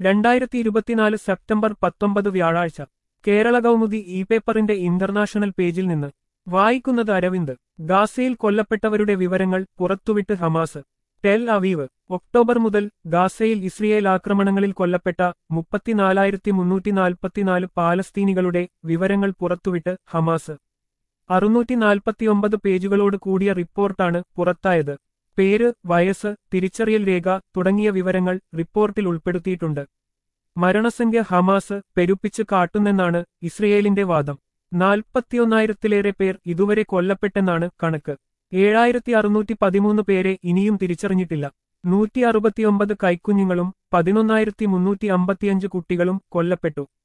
രണ്ടായിരത്തി ഇരുപത്തിനാല് സെപ്റ്റംബർ പത്തൊമ്പത് വ്യാഴാഴ്ച കേരള കൗമുദി ഇ പേപ്പറിന്റെ ഇന്റർനാഷണൽ പേജിൽ നിന്ന് വായിക്കുന്നത് അരവിന്ദ് ഗാസയിൽ കൊല്ലപ്പെട്ടവരുടെ വിവരങ്ങൾ പുറത്തുവിട്ട് ഹമാസ് ടെൽ അവീവ് ഒക്ടോബർ മുതൽ ഗാസയിൽ ഇസ്രയേൽ ആക്രമണങ്ങളിൽ കൊല്ലപ്പെട്ട മുപ്പത്തിനാലായിരത്തി മുന്നൂറ്റി നാൽപ്പത്തിനാല് പാലസ്തീനികളുടെ വിവരങ്ങൾ പുറത്തുവിട്ട് ഹമാസ് അറുന്നൂറ്റി നാൽപ്പത്തിയൊമ്പത് പേജുകളോട് കൂടിയ റിപ്പോർട്ടാണ് പുറത്തായത് പേര് വയസ്സ് തിരിച്ചറിയൽ രേഖ തുടങ്ങിയ വിവരങ്ങൾ റിപ്പോർട്ടിൽ ഉൾപ്പെടുത്തിയിട്ടുണ്ട് മരണസംഖ്യ ഹമാസ് പെരുപ്പിച്ച് കാട്ടുന്നെന്നാണ് ഇസ്രയേലിന്റെ വാദം നാൽപ്പത്തിയൊന്നായിരത്തിലേറെ പേർ ഇതുവരെ കൊല്ലപ്പെട്ടെന്നാണ് കണക്ക് ഏഴായിരത്തി അറുന്നൂറ്റി പതിമൂന്ന് പേരെ ഇനിയും തിരിച്ചറിഞ്ഞിട്ടില്ല നൂറ്റി അറുപത്തിയൊമ്പത് കൈക്കുഞ്ഞുങ്ങളും പതിനൊന്നായിരത്തി മുന്നൂറ്റി അമ്പത്തിയഞ്ച് കുട്ടികളും കൊല്ലപ്പെട്ടു